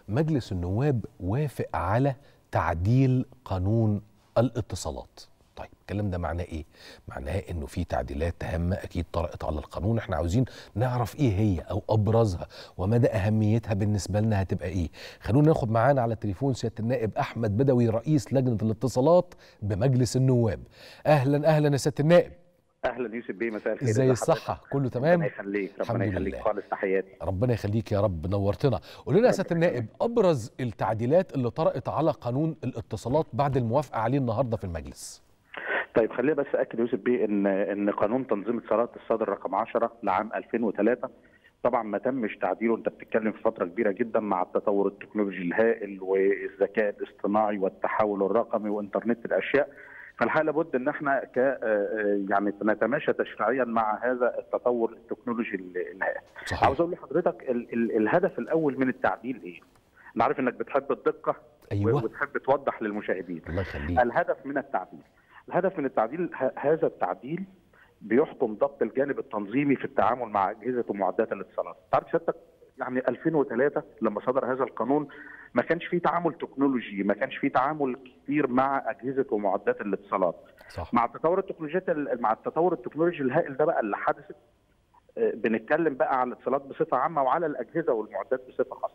مجلس النواب وافق على تعديل قانون الاتصالات طيب الكلام ده معناه ايه معناه انه في تعديلات هامه اكيد طرأت على القانون احنا عاوزين نعرف ايه هي او ابرزها ومدى اهميتها بالنسبه لنا هتبقى ايه خلونا ناخد معانا على التليفون سياده النائب احمد بدوي رئيس لجنه الاتصالات بمجلس النواب اهلا اهلا يا سياده النائب اهلا يوسف بيه مساء الخير ازاي ازي الصحه حضرتك؟ كله تمام ربنا يخليك الحمد ربنا يخليك لله. خالص تحياتي ربنا يخليك يا رب نورتنا قول لنا يا سياده النائب ابرز التعديلات اللي طرأت على قانون الاتصالات بعد الموافقه عليه النهارده في المجلس طيب خلينا بس اكد يوسف بيه ان ان قانون تنظيم الاتصالات الصادر رقم 10 لعام 2003 طبعا ما تمش تعديله انت بتتكلم في فتره كبيره جدا مع التطور التكنولوجي الهائل والذكاء الاصطناعي والتحول الرقمي وانترنت الاشياء فالحقيقه لابد ان احنا ك آه، يعني نتماشى تشريعيا مع هذا التطور التكنولوجي الهائل صحيح عاوز اقول لحضرتك ال ال الهدف الاول من التعديل ايه؟ انا عارف انك بتحب الدقه ايوه وبتحب توضح للمشاهدين الله يخليك الهدف من التعديل الهدف من التعديل ه- هذا التعديل بيحكم ضبط الجانب التنظيمي في التعامل مع اجهزه ومعدات الاتصالات تعرف سيادتك يعني 2003 لما صدر هذا القانون ما كانش فيه تعامل تكنولوجي ما كانش فيه تعامل كتير مع اجهزه ومعدات الاتصالات صح مع التطور التكنولوجيات ال- مع التطور التكنولوجي الهائل ده بقى اللي حدثت آه، بنتكلم بقى على الاتصالات بصفه عامه وعلى الاجهزه والمعدات بصفه خاصه.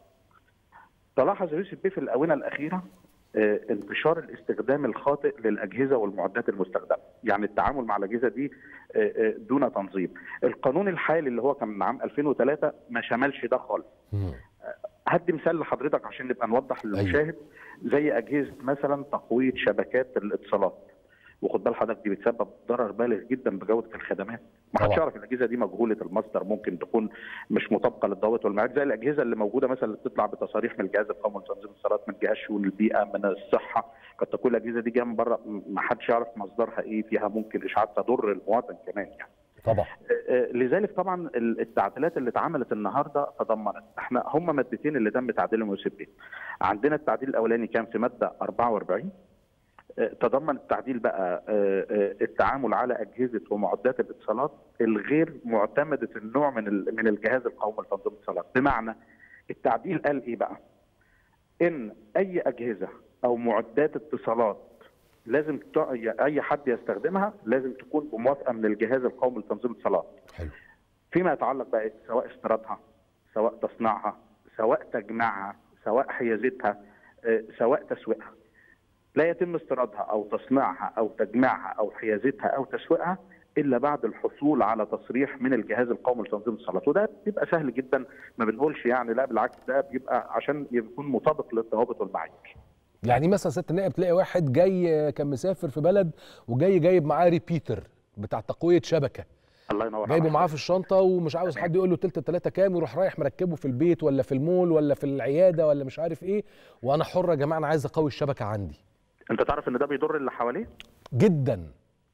تلاحظ يوسف بيه في الاونه الاخيره آه، انتشار الاستخدام الخاطئ للاجهزه والمعدات المستخدمه، يعني التعامل مع الاجهزه دي آه، آه، دون تنظيم. القانون الحالي اللي هو كان من عام 2003 ما شملش ده خالص. مم. هدي مثال لحضرتك عشان نبقى نوضح للمشاهد زي اجهزه مثلا تقويه شبكات الاتصالات وخد بال حضرتك دي بتسبب ضرر بالغ جدا بجوده الخدمات ما حدش طبعا. يعرف الاجهزه دي مجهوله المصدر ممكن تكون مش مطابقه للضوابط والمعايير زي الاجهزه اللي موجوده مثلا اللي بتطلع بتصاريح من الجهاز القومي لتنظيم الاتصالات من جهاز شؤون البيئه من الصحه قد تكون الاجهزه دي جايه من بره ما حدش يعرف مصدرها ايه فيها ممكن اشعاعات تضر المواطن كمان يعني طبعا آه، لذلك طبعا ال- التعديلات اللي اتعملت النهارده تضمنت احنا هم مادتين اللي تم تعديلهم يوسف بيه. عندنا التعديل الاولاني كان في ماده 44 آه، تضمن التعديل بقى آه، آه، التعامل على اجهزه ومعدات الاتصالات الغير معتمده النوع من ال- من الجهاز القومي لتنظيم الاتصالات بمعنى التعديل قال ايه بقى؟ ان اي اجهزه او معدات اتصالات لازم تع- اي حد يستخدمها لازم تكون بموافقه من الجهاز القومي لتنظيم الاتصالات حلو فيما يتعلق بقى إيه؟ سواء استيرادها سواء تصنيعها سواء تجميعها سواء حيازتها آه، سواء تسويقها لا يتم استيرادها او تصنيعها او تجميعها او حيازتها او تسويقها الا بعد الحصول على تصريح من الجهاز القومي لتنظيم الصلاه وده بيبقى سهل جدا ما بنقولش يعني لا بالعكس ده بيبقى عشان يكون مطابق للضوابط والمعايير يعني مثلا ست النائب تلاقي واحد جاي كان مسافر في بلد وجاي جايب معاه ريبيتر بتاع تقويه شبكه الله ينور جايبه عليك. معاه في الشنطه ومش عاوز حد يقول له تلت التلاته كام يروح رايح مركبه في البيت ولا في المول ولا في العياده ولا مش عارف ايه وانا حر يا جماعه انا عايز اقوي الشبكه عندي انت تعرف ان ده بيضر اللي حواليه جدا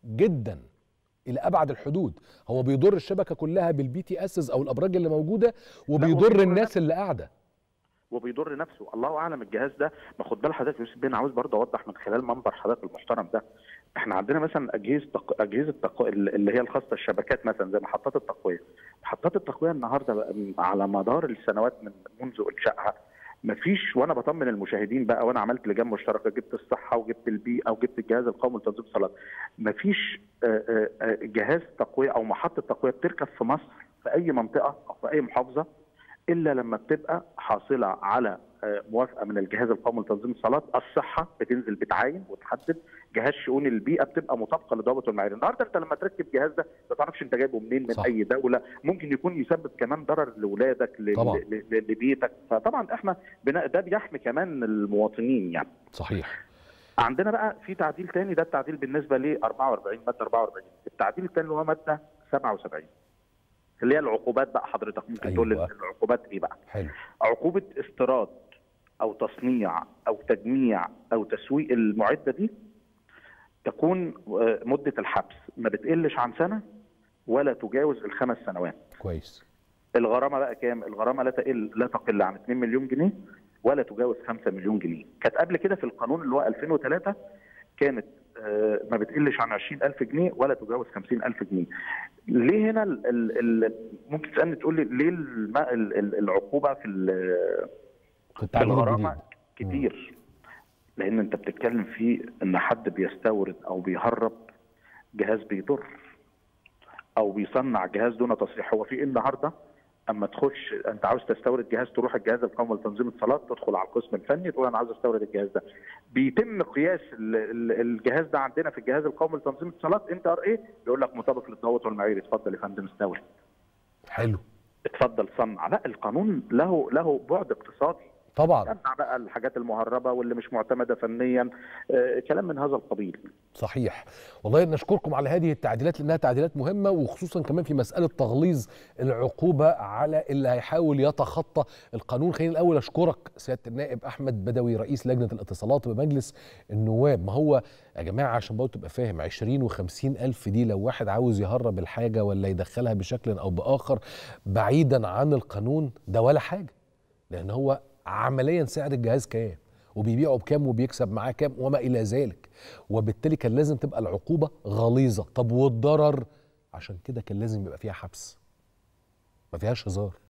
جدا الى ابعد الحدود هو بيضر الشبكه كلها بالبي تي اسز او الابراج اللي موجوده وبيضر وبيضر الناس اللي قاعده وبيضر نفسه الله اعلم الجهاز ده ما خد بال حضرتك يا يوسف بيه انا عاوز برضه اوضح من خلال منبر حضرتك المحترم ده احنا عندنا مثلا اجهزه تق... اجهزه تق... اللي هي الخاصه الشبكات مثلا زي محطات التقويه محطات التقويه النهارده بقى على مدار السنوات من منذ انشائها ما فيش وانا بطمن المشاهدين بقى وانا عملت لجان مشتركه جبت الصحه وجبت البيئه وجبت الجهاز القومي لتنظيم الصلاه ما فيش آه، آه، آه، جهاز تقويه او محطه تقويه بتركب في مصر في اي منطقه او في اي محافظه الا لما بتبقى حاصله على آه، موافقه من الجهاز القومي لتنظيم الصلاه، الصحه بتنزل بتعاين وتحدد، جهاز شؤون البيئه بتبقى مطابقه لضوابط والمعايير، النهارده انت لما تركب جهاز ده ما تعرفش انت جايبه منين من صح. اي دوله، ممكن يكون يسبب كمان ضرر لاولادك ل- طبعا. ل- ل- لبيتك، فطبعا احنا بنا- ده بيحمي كمان المواطنين يعني. صحيح عندنا بقى في تعديل تاني ده التعديل بالنسبه ل 44 ماده 44 التعديل الثاني اللي هو ماده 77 اللي هي العقوبات بقى حضرتك ممكن تقول أيوة. لي العقوبات ايه بقى حلو عقوبه استيراد او تصنيع او تجميع او تسويق المعده دي تكون آه، مده الحبس ما بتقلش عن سنه ولا تجاوز الخمس سنوات كويس الغرامه بقى كام؟ الغرامه لا تقل لا تقل عن 2 مليون جنيه ولا تجاوز 5 مليون جنيه. كانت قبل كده في القانون اللي هو 2003 كانت آه، ما بتقلش عن 20000 جنيه ولا تجاوز 50000 جنيه. ليه هنا ال ال ال ممكن تسالني تقول لي ليه الم- ال- ال- العقوبه في ال- في التعديل الغرامه الجديد كتير لان انت بتتكلم في ان حد بيستورد او بيهرب جهاز بيضر او بيصنع جهاز دون تصريح هو في إيه النهارده اما تخش انت عاوز تستورد جهاز تروح الجهاز القومي لتنظيم اتصالات تدخل على القسم الفني تقول انا عاوز استورد الجهاز ده بيتم قياس ال- ال- الجهاز ده عندنا في الجهاز القومي لتنظيم اتصالات انت ار ايه يقول لك مطابق للضوابط والمعايير اتفضل يا فندم استورد حلو اتفضل صنع لا القانون له له بعد اقتصادي طبعا تمنع بقى الحاجات المهربه واللي مش معتمده فنيا آه، كلام من هذا القبيل صحيح والله نشكركم على هذه التعديلات لانها تعديلات مهمه وخصوصا كمان في مساله تغليظ العقوبه على اللي هيحاول يتخطى القانون خليني الاول اشكرك سياده النائب احمد بدوي رئيس لجنه الاتصالات بمجلس النواب ما هو يا جماعه عشان برضه تبقى فاهم 20 و50 الف دي لو واحد عاوز يهرب الحاجه ولا يدخلها بشكل او باخر بعيدا عن القانون ده ولا حاجه لان هو عمليا سعر الجهاز كام وبيبيعه بكام وبيكسب معاه كام وما الى ذلك وبالتالي كان لازم تبقى العقوبه غليظه طب والضرر عشان كده كان لازم يبقى فيها حبس ما فيهاش هزار